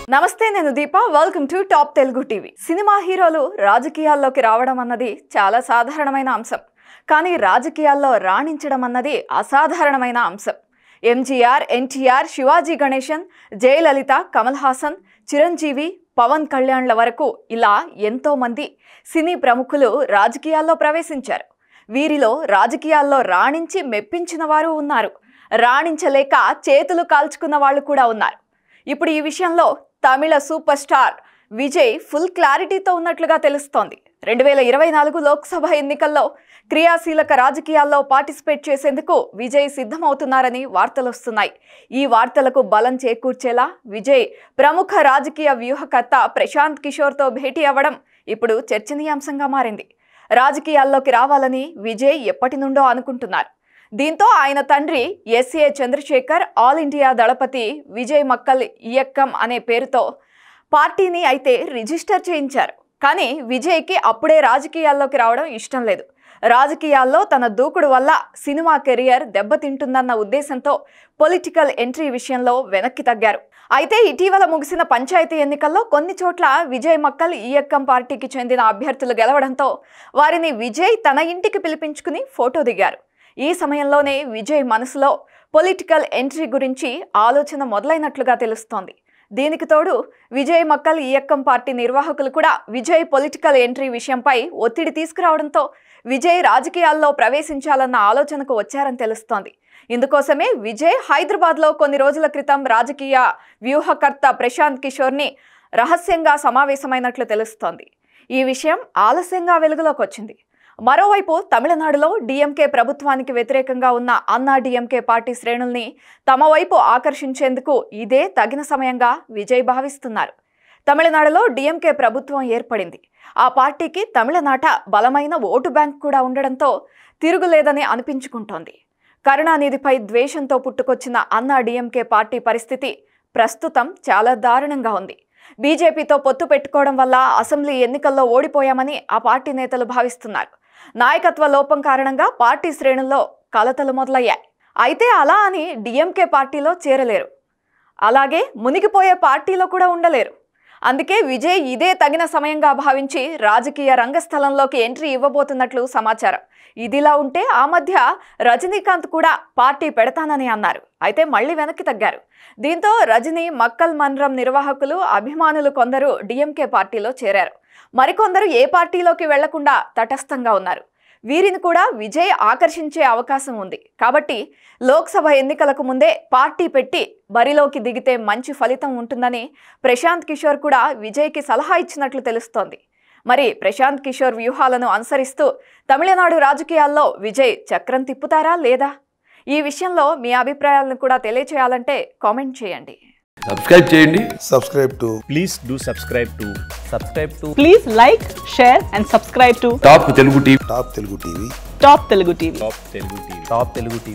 నమస్తే నేను Deepa welcome to top Telugu TV cinema హీరోలు రాజకీయాల్లోకి రావడం అన్నది చాలా సాధారణమైన అంశం కానీ రాజకీయాల్లో రాణించడం అన్నది అసాధారణమైన అంశం ఎంజీఆర్ ఎన్టీఆర్ శివాజీ గణేశన్ జయలలిత కమల్ హాసన్ చిరంజీవి పవన్ కళ్యాణ్ల వరకు ఇలా ఎంతో మంది సినీ ప్రముఖులు రాజకీయాల్లో ప్రవేశించారు వీరిలో రాజకీయాల్లో రాణించి మెప్పించిన వారు ఉన్నారు రాణించలేక చేతులు కాల్చుకున్న వాళ్ళు కూడా ఉన్నారు ఇప్పుడు ఈ విషయంలో Tamil super star Vijay full క్లారిటీతో ఉన్నట్లుగా తెలుస్తోంది రెండు వేల ఇరవై నాలుగు లోక్సభ ఎన్నికల్లో క్రియాశీలక రాజకీయాల్లో పార్టిసిపేట్ చేసేందుకు విజయ్ సిద్ధమవుతున్నారని వార్తలు వస్తున్నాయి ఈ వార్తలకు బలం చేకూర్చేలా విజయ్ ప్రముఖ రాజకీయ వ్యూహకర్త ప్రశాంత్ కిషోర్తో భేటీ అవ్వడం ఇప్పుడు చర్చనీయాంశంగా మారింది రాజకీయాల్లోకి రావాలని విజయ్ ఎప్పటి నుండో అనుకుంటున్నారు దీంతో ఆయన తండ్రి S A Chandrasekhar all India Thalapathy Vijay Makkal Iyakkam అనే పేరుతో పార్టీని అయితే రిజిస్టర్ చేయించారు కానీ విజయ్కి అప్పుడే రాజకీయాల్లోకి రావడం ఇష్టం లేదు రాజకీయాల్లో తన దూకుడు వల్ల సినిమా కెరియర్ దెబ్బతింటుందన్న ఉద్దేశంతో పొలిటికల్ ఎంట్రీ విషయంలో వెనక్కి తగ్గారు అయితే ఇటీవల ముగిసిన పంచాయతీ ఎన్నికల్లో కొన్ని చోట్ల విజయ్ మక్కల్ ఈయక్కం పార్టీకి చెందిన అభ్యర్థులు గెలవడంతో వారిని విజయ్ తన ఇంటికి పిలిపించుకుని ఫోటో దిగారు ఈ సమయంలోనే విజయ్ మనసులో పొలిటికల్ ఎంట్రీ గురించి ఆలోచన మొదలైనట్లుగా తెలుస్తోంది దీనికి తోడు విజయ్ మక్కల్ ఈయక్కం పార్టీ నిర్వాహకులు కూడా విజయ్ పొలిటికల్ ఎంట్రీ విషయంపై ఒత్తిడి తీసుకురావడంతో విజయ్ రాజకీయాల్లో ప్రవేశించాలన్న ఆలోచనకు వచ్చారని తెలుస్తోంది ఇందుకోసమే విజయ్ హైదరాబాద్లో కొన్ని రోజుల క్రితం రాజకీయ వ్యూహకర్త ప్రశాంత్ కిషోర్ని రహస్యంగా సమావేశమైనట్లు తెలుస్తోంది ఈ విషయం ఆలస్యంగా వెలుగులోకి వచ్చింది మరోవైపు తమిళనాడులో డీఎంకే ప్రభుత్వానికి వ్యతిరేకంగా ఉన్న అన్నా డీఎంకే పార్టీ శ్రేణుల్ని తమ వైపు ఆకర్షించేందుకు ఇదే తగిన సమయంగా విజయ్ భావిస్తున్నారు తమిళనాడులో డీఎంకే ప్రభుత్వం ఏర్పడింది ఆ పార్టీకి తమిళనాట బలమైన ఓటు బ్యాంక్ కూడా ఉండడంతో తిరుగులేదని అనిపించుకుంటోంది కరుణానిధిపై ద్వేషంతో పుట్టుకొచ్చిన అన్నా డీఎంకే పార్టీ పరిస్థితి ప్రస్తుతం చాలా దారుణంగా ఉంది బీజేపీతో పొత్తు పెట్టుకోవడం వల్ల అసెంబ్లీ ఎన్నికల్లో ఓడిపోయామని ఆ పార్టీ నేతలు భావిస్తున్నారు నాయకత్వ లోపం కారణంగా పార్టీ శ్రేణుల్లో కలతలు మొదలయ్యాయి అయితే అలా అని డిఎంకే పార్టీలో చేరలేరు అలాగే మునిగిపోయే పార్టీలో కూడా ఉండలేరు అందుకే విజయ్ ఇదే తగిన సమయంగా భావించి రాజకీయ రంగస్థలంలోకి ఎంట్రీ ఇవ్వబోతున్నట్లు సమాచారం ఇదిలా ఉంటే ఆ మధ్య రజనీకాంత్ కూడా పార్టీ పెడతానని అన్నారు అయితే మళ్ళీ వెనక్కి తగ్గారు దీంతో రజనీ మక్కల్ మండ్రం నిర్వాహకులు అభిమానులు కొందరు డిఎంకే పార్టీలో చేరారు మరికొందరు ఏ పార్టీలోకి వెళ్లకుండా తటస్థంగా ఉన్నారు వీరిని కూడా విజయ్ ఆకర్షించే అవకాశం ఉంది కాబట్టి లోక్సభ ఎన్నికలకు ముందే పార్టీ పెట్టి బరిలోకి దిగితే మంచి ఫలితం ఉంటుందని ప్రశాంత్ కిషోర్ కూడా విజయ్కి సలహా ఇచ్చినట్లు తెలుస్తోంది మరి ప్రశాంత్ కిషోర్ వ్యూహాలను అనుసరిస్తూ తమిళనాడు రాజకీయాల్లో విజయ్ చక్రం తిప్పుతారా లేదా ఈ విషయంలో మీ అభిప్రాయాలను కూడా తెలియచేయాలంటే కామెంట్ చేయండి సబ్స్క్రైబ్ చేయండి subscribe to please do subscribe to subscribe to Please like, share, and subscribe to top Telugu TV Top Telugu TV. Top Telugu TV. top telugu tv top telugu tv